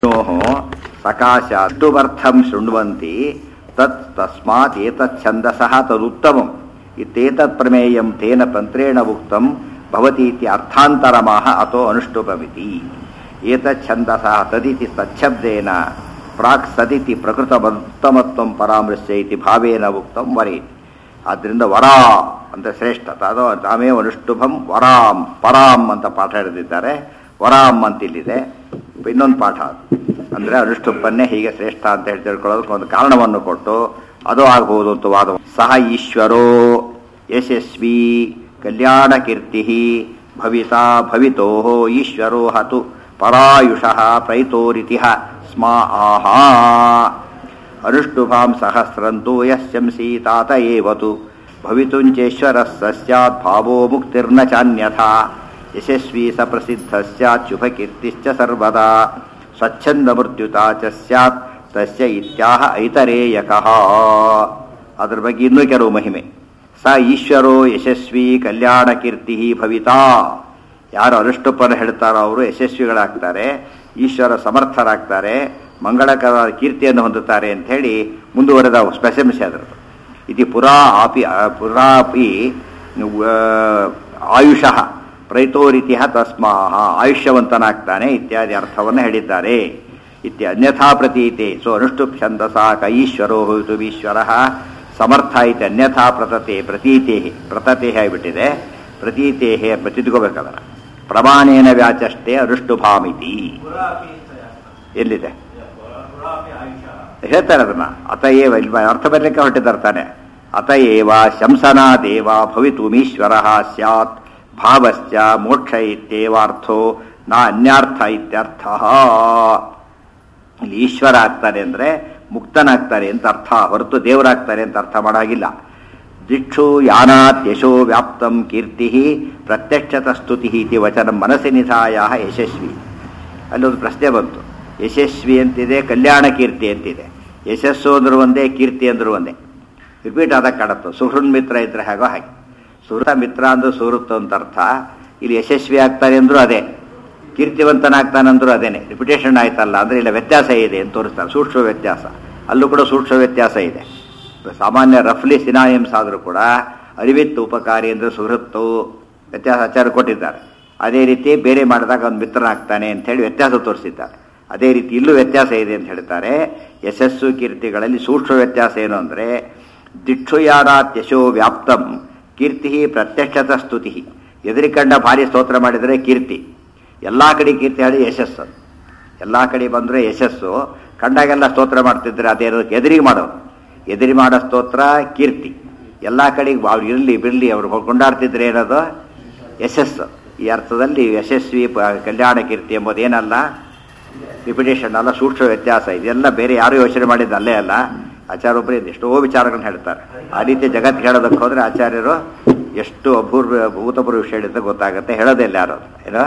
ವಿಷ್ಣೋः ಸಕಾಶಾತ್ತುವರ್ಥಂ ಶೃಣ್ವಂತಿ ತತ್ ತಸ್ಮಾತ್ ಏತಚ್ಛಂದಸಃ ತದುತ್ತಮಂ ಇತ್ಯೇತತ್ ಪ್ರಮೇಯಂ ತೇನ ತಂತ್ರೇಣ ಉಕ್ತಂ ಭವತಿ ಇತಿ ಅರ್ಥಾಂತರಮಾಹ ಅಥೋ ಅನುಷ್ಠುಪಮಿತಿ ಏತಚ್ಛಂದಸಃ ತದಿತಿ ತಚ್ಛಬ್ದೇನ ಪ್ರಾಕ್ ಸದಿತಿ ಪ್ರಕೃತಮುತ್ತಮತ್ವಂ ಪರಾಮೃಶ್ಯ ಇತಿ ಭಾವೇನ ಉಕ್ತಂ ವರೇತಿ ಆದ್ದರಿಂದ ವರ ಅಂತ ಶ್ರೇಷ್ಠ ಅದು ತಾಮೇ ಅನುಷ್ಠುಭಂ ವರಾಂ ಪರಾಂ ಅಂತ ಪಾಠ ಹಿಡಿದಿದ್ದಾರೆ ವರಾಂ ಅಂತ ಇಲ್ಲಿದೆ ಇನ್ನೊಂದು ಪಾಠ ಅದು ಅಂದರೆ ಅನುಷ್ಠುಪ್ಪನ್ನೇ ಹೀಗೆ ಶ್ರೇಷ್ಠ ಅಂತ ಹೇಳಿ ತಿಳ್ಕೊಳ್ಳೋದಕ್ಕೆ ಒಂದು ಕಾರಣವನ್ನು ಕೊಟ್ಟು ಅದು ಆಗಬಹುದು ಅಂತ ವಾದ ಸಹ ಈಶ್ವರೋ ಯಶಸ್ವಿ ಕಲ್ಯಾಣ ಕೀರ್ತಿ ಭವಿತಾ ಭವಿತೋ ಈಶ್ವರೋ ಹತು ಪರಾಯುಷಃ ಪ್ರೈತೋರಿತಿ ಸ್ಮ ಆಹಾ ಅನುಷ್ಠುಭಾಂ ಸಹಸ್ರಂತೂ ಯಶಂಸಿ ತಾತ ಏವತು ಭವಿತುಂಚೇಶ್ವರಃ ಸ್ಯಾತ್ ಭಾವೋ ಮುಕ್ತಿರ್ನ ಚಾನ್ಯಥಾ ಯಶಸ್ವಿ ಸ ಪ್ರಸಿದ್ಧ ಸ್ಯಾತ್ ಶುಭಕೀರ್ತಿಶ್ಚ ಸರ್ವದಾ ಸ್ವಚ್ಛಂದ ಮೃತ್ಯುತಾ ಚ ಸ್ಯಾತ್ ತಸ್ಯ ಇತ್ಯಾಹ ಐತರೇಯಕಃ ಅದ್ರ ಬಗ್ಗೆ ಇನ್ನೂ ಕೆಲವು ಮಹಿಮೆ ಸ ಈಶ್ವರೋ ಯಶಸ್ವಿ ಕಲ್ಯಾಣ ಕೀರ್ತಿ ಭವಿತಾ ಯಾರು ಅನುಷ್ಠುಪ್ಪನ್ನು ಹೇಳ್ತಾರೋ ಅವರು ಯಶಸ್ವಿಗಳಾಗ್ತಾರೆ ಈಶ್ವರ ಸಮರ್ಥರಾಗ್ತಾರೆ ಮಂಗಳಕರ ಕೀರ್ತಿಯನ್ನು ಹೊಂದುತ್ತಾರೆ ಅಂತ ಹೇಳಿ ಮುಂದುವರೆದ ಸ್ಪೆಸಮಿಸಿ ಅದರದ್ದು ಇದು ಪುರಾ ಆಪಿ ಪುರಾಪಿ ಆಯುಷಃ ಪ್ರೈತೋರಿತಿಹ ತಸ್ಮಾಹ ಆಯುಷ್ಯವಂತನಾಗ್ತಾನೆ ಇತ್ಯಾದಿ ಅರ್ಥವನ್ನು ಹೇಳಿದ್ದಾರೆ ಇತ್ಯ ಅನ್ಯಥಾ ಪ್ರತೀತೆ ಸೊ ಅನುಷ್ಠುಪ್ ಛಂದಸ ಕೈಶ್ವರೋ ಹೋಯಿತು ಈಶ್ವರ ಸಮರ್ಥ ಇತಿ ಅನ್ಯಥಾ ಪ್ರತತೆ ಪ್ರತೀತೆ ಪ್ರತತೆ ಆಗಿಬಿಟ್ಟಿದೆ ಪ್ರತೀತೆ ತಿದ್ಕೋಬೇಕದರ ಪ್ರಮಾಣೇನ ವ್ಯಾಚಷ್ಟೇ ಅನುಷ್ಠುಭಾಮಿತಿ ಎಲ್ಲಿದೆ ಹೇಳ್ತಾರೆ ಅದನ್ನ ಅತಯೇವ ಇಲ್ಲಿ ಅರ್ಥ ಬರಲಿಕ್ಕೆ ಹೊರಟಿದ್ದಾರೆ ತಾನೆ ಅತಯೇವ ಶಂಸನಾ ದೇವ ಭವಿತುಮೀಶ್ವರ ಸ್ಯಾತ್ ಭಾವಶ್ಚ ಮೋಕ್ಷ ಇತ್ಯೇವಾರ್ಥೋ ನಾ ಅನ್ಯಾರ್ಥ ಇತ್ಯರ್ಥ ಇಲ್ಲಿ ಈಶ್ವರ ಆಗ್ತಾನೆ ಅಂದರೆ ಮುಕ್ತನಾಗ್ತಾರೆ ಅಂತ ಅರ್ಥ ಹೊರತು ದೇವರಾಗ್ತಾರೆ ಅಂತ ಅರ್ಥ ಮಾಡಾಗಿಲ್ಲ ದಿಕ್ಷು ಯಾನಾತ್ ಯಶೋ ವ್ಯಾಪ್ತಂ ಕೀರ್ತಿ ಪ್ರತ್ಯಕ್ಷತ ಸ್ತುತಿ ಇತಿ ವಚನ ಮನಸ್ಸಿ ನಿಧಾಯ ಯಶಸ್ವಿ ಅಲ್ಲೊಂದು ಪ್ರಶ್ನೆ ಬಂತು ಯಶಸ್ವಿ ಅಂತಿದೆ ಕಲ್ಯಾಣ ಕೀರ್ತಿ ಅಂತಿದೆ ಯಶಸ್ಸು ಅಂದ್ರೂ ಒಂದೇ ಕೀರ್ತಿ ಅಂದ್ರೂ ಒಂದೇ ರಿಪೀಟ್ ಆದಾಗ ಕಾಣತ್ತು ಸುಹೃನ್ ಮಿತ್ರ ಇದ್ರೆ ಹಾಗೋ ಹಾಗೆ ಸುಹೃತ ಮಿತ್ರ ಅಂದ್ರೆ ಸುಹೃತ್ ಅಂತ ಅರ್ಥ ಇಲ್ಲಿ ಯಶಸ್ವಿ ಆಗ್ತಾರೆ ಅಂದ್ರೂ ಅದೇ ಕೀರ್ತಿವಂತನಾಗ್ತಾನಂದ್ರೂ ಅದೇನೆ ರಿಪಿಟೇಷನ್ ಆಯ್ತಲ್ಲ ಅಂದ್ರೆ ಇಲ್ಲ ವ್ಯತ್ಯಾಸ ಇದೆ ಅಂತ ತೋರಿಸ್ತಾರೆ ಸೂಕ್ಷ್ಮ ವ್ಯತ್ಯಾಸ ಅಲ್ಲೂ ಕೂಡ ಸೂಕ್ಷ್ಮ ವ್ಯತ್ಯಾಸ ಇದೆ ಸಾಮಾನ್ಯ ರಫ್ಲಿ ಸಿನಾಯಮ್ಸ್ ಆದರೂ ಕೂಡ ಅರಿವಿತ್ತು ಉಪಕಾರಿ ಅಂದರೆ ಸುಹೃತ್ತು ವ್ಯತ್ಯಾಸ ಆಚಾರ ಕೊಟ್ಟಿದ್ದಾರೆ ಅದೇ ರೀತಿ ಬೇರೆ ಮಾಡಿದಾಗ ಒಂದು ಮಿತ್ರನಾಗ್ತಾನೆ ಅಂತ ಹೇಳಿ ವ್ಯತ್ಯಾಸ ತೋರಿಸಿದ್ದಾರೆ ಅದೇ ರೀತಿ ಇಲ್ಲೂ ವ್ಯತ್ಯಾಸ ಇದೆ ಅಂತ ಹೇಳ್ತಾರೆ ಯಶಸ್ಸು ಕೀರ್ತಿಗಳಲ್ಲಿ ಸೂಕ್ಷ್ಮ ವ್ಯತ್ಯಾಸ ಏನು ಅಂದರೆ ದಿಕ್ಷುಯಾರಾತ್ ಯಶೋ ವ್ಯಾಪ್ತಂ ಕೀರ್ತಿ ಪ್ರತ್ಯಕ್ಷತ ಸ್ತುತಿ ಎದುರಿಕಂಡ ಭಾರಿ ಸ್ತೋತ್ರ ಮಾಡಿದರೆ ಕೀರ್ತಿ ಎಲ್ಲ ಕಡೆ ಕೀರ್ತಿ ಹೇಳಿ ಯಶಸ್ಸು ಎಲ್ಲ ಕಡೆ ಬಂದರೆ ಯಶಸ್ಸು ಕಂಡಾಗೆಲ್ಲ ಸ್ತೋತ್ರ ಮಾಡ್ತಿದ್ರೆ ಅದೇನು ಎದುರಿಗೆ ಮಾಡೋದು ಎದುರಿ ಮಾಡೋ ಸ್ತೋತ್ರ ಕೀರ್ತಿ ಎಲ್ಲ ಕಡೆಗೆ ಅವ್ರು ಇರಲಿ ಬಿರಲಿ ಅವರು ಕೊಂಡಾಡ್ತಿದ್ರೆ ಏನದು ಯಶಸ್ಸು ಈ ಅರ್ಥದಲ್ಲಿ ಯಶಸ್ವಿ ಕಲ್ಯಾಣ ಕೀರ್ತಿ ಎಂಬುದೇನಲ್ಲ ರಿಪಿಟೇಷನ್ ಅಲ್ಲ ಸೂಕ್ಷ್ಮ ವ್ಯತ್ಯಾಸ ಇದೆಲ್ಲ ಬೇರೆ ಯಾರು ಯೋಚನೆ ಮಾಡಿದ್ದು ಅಲ್ಲೇ ಅಲ್ಲ ಆಚಾರ್ಯೊಬ್ಬರು ಎಷ್ಟೋ ವಿಚಾರಗಳನ್ನ ಹೇಳ್ತಾರೆ ಆ ರೀತಿ ಜಗತ್ತಿಗೆ ಹೇಳೋದಕ್ಕೆ ಹೋದ್ರೆ ಆಚಾರ್ಯರು ಎಷ್ಟು ಅಪೂರ್ವ ಭೂತಪೂರ್ವ ವಿಷಯ ಹೇಳಿದ್ದ ಗೊತ್ತಾಗುತ್ತೆ ಹೇಳೋದೇ ಇಲ್ಲ ಯಾರು ಏನೋ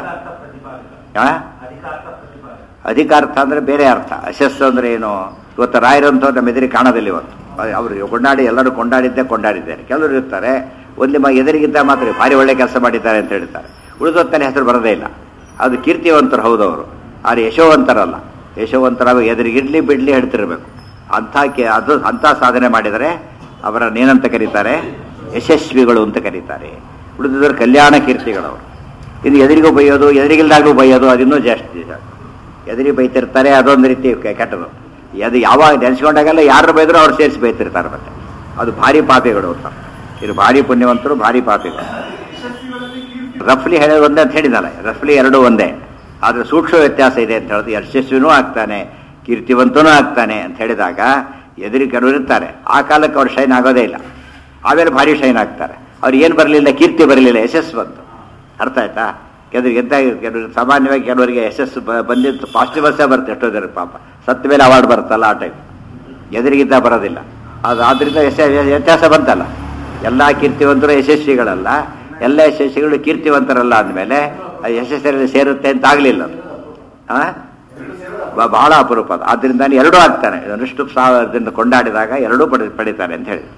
ಅಧಿಕಾರ್ಥ ಅಂದ್ರೆ ಬೇರೆ ಅರ್ಥ ಯಶಸ್ಸು ಅಂದ್ರೆ ಏನು ಇವತ್ತು ರಾಯರಂತ ನಮ್ಮ ಎದುರಿಗೆ ಕಾಣೋದಿಲ್ಲ ಇವತ್ತು ಅವರು ಕೊಂಡಾಡಿ ಎಲ್ಲರೂ ಕೊಂಡಾಡಿದ್ದೇ ಕೊಂಡಾಡಿದ್ದಾರೆ ಕೆಲವರು ಇರ್ತಾರೆ ಒಂದು ಮ ಎದುರಿಗಿದ್ದ ಮಾತ್ರ ಭಾರಿ ಒಳ್ಳೆ ಕೆಲಸ ಮಾಡಿದ್ದಾರೆ ಅಂತ ಹೇಳ್ತಾರೆ ಉಳಿದೊತ್ತಲ್ಲಿ ಹೆಸರು ಬರೋದೇ ಇಲ್ಲ ಅದು ಕೀರ್ತಿವಂತರು ಹೌದವರು ಆದರೆ ಯಶೋವಂತರಲ್ಲ ಯಶೋವಂತರಾಗ ಎದುರಿಗಿಡ್ಲಿ ಬಿಡ್ಲಿ ಹೇಳ್ತಿರ್ಬೇಕು ಅಂಥ ಕೆ ಅದು ಅಂಥ ಸಾಧನೆ ಮಾಡಿದರೆ ಅವರನ್ನೇನಂತ ಕರೀತಾರೆ ಯಶಸ್ವಿಗಳು ಅಂತ ಕರೀತಾರೆ ಉಳಿದಿದ್ದವರು ಕಲ್ಯಾಣ ಕೀರ್ತಿಗಳವರು ಇನ್ನು ಎದುರಿಗೂ ಬೈಯೋದು ಎದುರಿಗಿಲ್ದಾಗೂ ಬೈಯೋದು ಅದಿನ್ನೂ ಜಾಸ್ತಿ ಎದುರಿಗೆ ಬೈತಿರ್ತಾರೆ ಅದೊಂದು ರೀತಿ ಕೆಟ್ಟದು ಅದು ಯಾವಾಗ ನೆನೆಸ್ಕೊಂಡಾಗೆಲ್ಲ ಯಾರು ಬೈದ್ರು ಅವ್ರು ಸೇರಿಸಿ ಬೈತಿರ್ತಾರೆ ಮತ್ತೆ ಅದು ಭಾರಿ ಪಾಪಿಗಳು ಅಂತ ಇದು ಭಾರಿ ಪುಣ್ಯವಂತರು ಭಾರಿ ಪಾಪಿಗಳು ರಫ್ಲಿ ಹೇಳೋದು ಒಂದೇ ಅಂತ ಹೇಳಿದಲ್ಲ ರಫ್ಲಿ ಎರಡೂ ಒಂದೇ ಆದರೆ ಸೂಕ್ಷ್ಮ ವ್ಯತ್ಯಾಸ ಇದೆ ಅಂತ ಹೇಳಿದ್ರೆ ಯಶಸ್ವಿನೂ ಆಗ್ತಾನೆ ಕೀರ್ತಿವಂತನೂ ಆಗ್ತಾನೆ ಅಂತ ಹೇಳಿದಾಗ ಎದುರಿಗೆ ಕೆಲವರು ಇರ್ತಾರೆ ಆ ಕಾಲಕ್ಕೆ ಅವ್ರು ಶೈನ್ ಆಗೋದೇ ಇಲ್ಲ ಆಮೇಲೆ ಭಾರಿ ಶೈನ್ ಆಗ್ತಾರೆ ಅವ್ರು ಏನು ಬರಲಿಲ್ಲ ಕೀರ್ತಿ ಬರಲಿಲ್ಲ ಯಶಸ್ಸು ಬಂತು ಅರ್ಥ ಆಯ್ತಾ ಕೆಲವ್ರಿಗೆ ಎಂತ ಕೆಲವರು ಸಾಮಾನ್ಯವಾಗಿ ಕೆಲವರಿಗೆ ಯಶಸ್ಸು ಬಂದಿದ್ದು ಪಾಸಿಟಿವಸ್ಸೇ ಬರುತ್ತೆ ಎಷ್ಟೋ ಜನ ಪಾಪ ಸತ್ತ ಮೇಲೆ ಅವಾರ್ಡ್ ಬರುತ್ತಲ್ಲ ಆ ಟೈಪ್ ಎದುರಿಗಿದ್ದ ಬರೋದಿಲ್ಲ ಅದು ಆದ್ರಿಂದ ಯಶ ವ್ಯತ್ಯಾಸ ಬಂತಲ್ಲ ಎಲ್ಲ ಕೀರ್ತಿವಂತರು ಯಶಸ್ವಿಗಳಲ್ಲ ಎಲ್ಲ ಯಶಸ್ವಿಗಳು ಕೀರ್ತಿವಂತರಲ್ಲ ಅಂದಮೇಲೆ ಯಶಸ್ಸಲ್ಲಿ ಸೇರುತ್ತೆ ಅಂತ ಆಗಲಿಲ್ಲ ಅದು ಬಹಳ ಅಪರೂಪ ಅದು ಆದ್ದರಿಂದ ಎರಡೂ ಆಗ್ತಾನೆ ಅನುಷ್ಟು ಸಾವಿರದಿಂದ ಕೊಂಡಾಡಿದಾಗ ಎರಡೂ ಪಡಿ ಪಡಿತಾರೆ ಅಂತ ಹೇಳಿ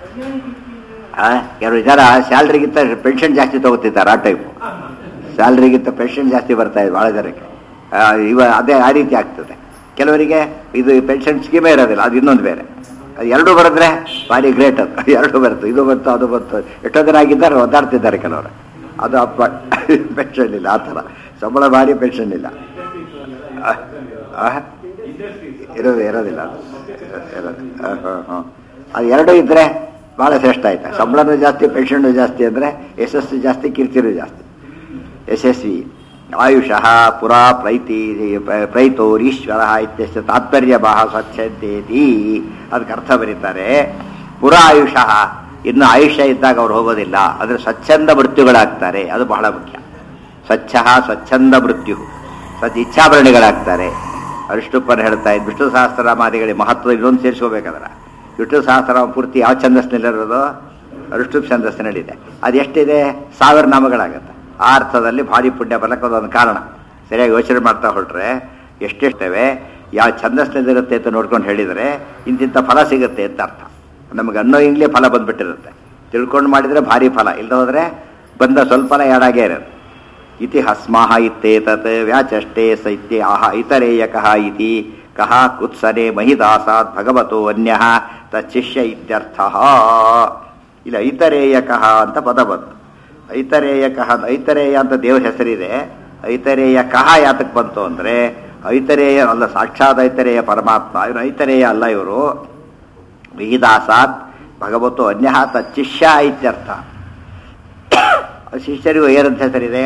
ಕೆಲವು ಜನ ಸ್ಯಾಲ್ರಿಗಿಂತ ಪೆನ್ಷನ್ ಜಾಸ್ತಿ ತಗೋತಿದ್ದಾರೆ ಆ ಟೈಪು ಸ್ಯಾಲ್ರಿಗಿಂತ ಪೆನ್ಷನ್ ಜಾಸ್ತಿ ಬರ್ತಾ ಇದೆ ಭಾಳ ಜನಕ್ಕೆ ಇವ ಅದೇ ಆ ರೀತಿ ಆಗ್ತದೆ ಕೆಲವರಿಗೆ ಇದು ಪೆನ್ಷನ್ ಸ್ಕೀಮೇ ಇರೋದಿಲ್ಲ ಅದು ಇನ್ನೊಂದು ಬೇರೆ ಅದು ಎರಡು ಬರೆದ್ರೆ ಭಾರಿ ಗ್ರೇಟ್ ಅದು ಎರಡು ಬರುತ್ತೆ ಇದು ಬಂತು ಅದು ಬಂತು ಎಷ್ಟೋ ಜನ ಆಗಿದ್ದಾರೆ ಒದ್ದಾಡ್ತಿದ್ದಾರೆ ಕೆಲವರು ಅದು ಅಪ್ಪ ಪೆನ್ಷನ್ ಇಲ್ಲ ಆ ಥರ ಸಂಬಳ ಭಾರಿ ಪೆನ್ಷನ್ ಇಲ್ಲ ಆ, ಆ? ಇರೋದು ಇರೋದಿಲ್ಲ ಅದು ಇರೋದು ಆ, ಹಾ, ಹಾ. ಅದು ಎರಡೂ ಇದ್ರೆ ಭಾಳ ಶ್ರೇಷ್ಠ ಆಯ್ತಾ ಸಂಬಳನೂ ಜಾಸ್ತಿ ಪೆನ್ಷನ್ನು ಜಾಸ್ತಿ ಅಂದರೆ ಯಶಸ್ಸು ಜಾಸ್ತಿ ಕೀರ್ತಿನೂ ಜಾಸ್ತಿ ಯಶಸ್ವಿ ಆಯುಷಃ ಪುರಾ ಪ್ರೈತಿ ಪ್ರೈತೋರೀಶ್ವರ ಇತ್ಯಸ್ಯ ತಾತ್ಪರ್ಯ ಬಹ ಸ್ವಚ್ಛಂತೇತಿ ಅದಕ್ಕೆ ಅರ್ಥ ಬರೀತಾರೆ ಪುರ ಆಯುಷಃ ಇನ್ನು ಆಯುಷ್ಯ ಇದ್ದಾಗ ಅವ್ರು ಹೋಗೋದಿಲ್ಲ ಆದರೆ ಸ್ವಚ್ಛಂದ ಮೃತ್ಯುಗಳಾಗ್ತಾರೆ ಅದು ಬಹಳ ಮುಖ್ಯ ಸ್ವಚ್ಛ ಸ್ವಚ್ಛಂದ ಮೃತ್ಯು ಸತ್ ಇಚ್ಛಾಭರಣಿಗಳಾಗ್ತಾರೆ ಅರಿಷ್ಟುಪ್ಪನ್ ಹೇಳ್ತಾ ಇದ್ದು ವಿಷ್ಣು ಸಹಸ್ರನಾಮಾದಿಗಳಿಗೆ ಮಹತ್ವ ಇನ್ನೊಂದು ಸೇರಿಸ್ಕೋಬೇಕಾದ್ರೆ ವಿಷ್ಣು ಸಹಸ್ರನಾಮ ಪೂರ್ತಿ ಯಾವ ಛಂದಸ್ನಲ್ಲಿರೋದು ಅರಿಷ್ಟು ಛಂದಸ್ಸಿನಲ್ಲಿದೆ ಅದು ಎಷ್ಟಿದೆ ಸಾವಿರ ನಾಮಗಳಾಗತ್ತೆ ಆ ಅರ್ಥದಲ್ಲಿ ಭಾರಿ ಪುಣ್ಯ ಬರಕ್ಕೆ ಅದೊಂದು ಕಾರಣ ಸರಿಯಾಗಿ ಯೋಚನೆ ಮಾಡ್ತಾ ಹೊರಟ್ರೆ ಎಷ್ಟೆಷ್ಟೇವೆ ಯಾವ ಛಂದಸ್ನಲ್ಲಿರುತ್ತೆ ಅಂತ ನೋಡ್ಕೊಂಡು ಹೇಳಿದರೆ ಇಂತಿಂಥ ಫಲ ಸಿಗುತ್ತೆ ಅಂತ ಅರ್ಥ ನಮಗೆ ಅನ್ನೋ ಇಂಗ್ಲೇ ಫಲ ಬಂದ್ಬಿಟ್ಟಿರುತ್ತೆ ತಿಳ್ಕೊಂಡು ಮಾಡಿದರೆ ಭಾರಿ ಫಲ ಇಲ್ಲದ ಹೋದರೆ ಬಂದ ಸ್ವಲ್ಪ ಫಲ ಎರಡಾಗೇ ಇರೋದು ಇತಿ ಹಸ್ಮಾಹ ಇತ್ತೇತತ್ ವ್ಯಾಚಷ್ಟೇ ಸೈತ್ಯ ಆಹ ಇತರೇಯಕಃ ಇತಿ ಕಹ ಕುತ್ಸನೆ ಮಹಿದಾಸಾತ್ ಭಗವತೋ ಅನ್ಯ ತಚ್ಚಿಷ್ಯ ಇತ್ಯರ್ಥ ಇಲ್ಲ ಐತರೇಯಕಃ ಅಂತ ಪದ ಬಂತು ಐತರೇಯಕಃ ಐತರೇಯ ಅಂತ ದೇವರ ಹೆಸರಿದೆ ಐತರೇಯ ಕಹ ಯಾತಕ್ಕೆ ಬಂತು ಅಂದರೆ ಐತರೇಯ ಅಲ್ಲ ಸಾಕ್ಷಾತ್ ಐತರೇಯ ಪರಮಾತ್ಮ ಇವನು ಐತರೇಯ ಅಲ್ಲ ಇವರು ವಿಹಿದಾಸಾತ್ ಭಗವತ್ತು ಅನ್ಯ ತಚ್ಚಿಷ್ಯ ಇತ್ಯರ್ಥ ಶಿಷ್ಯರಿಗೂ ಏನಂತ ಹೆಸರಿದೆ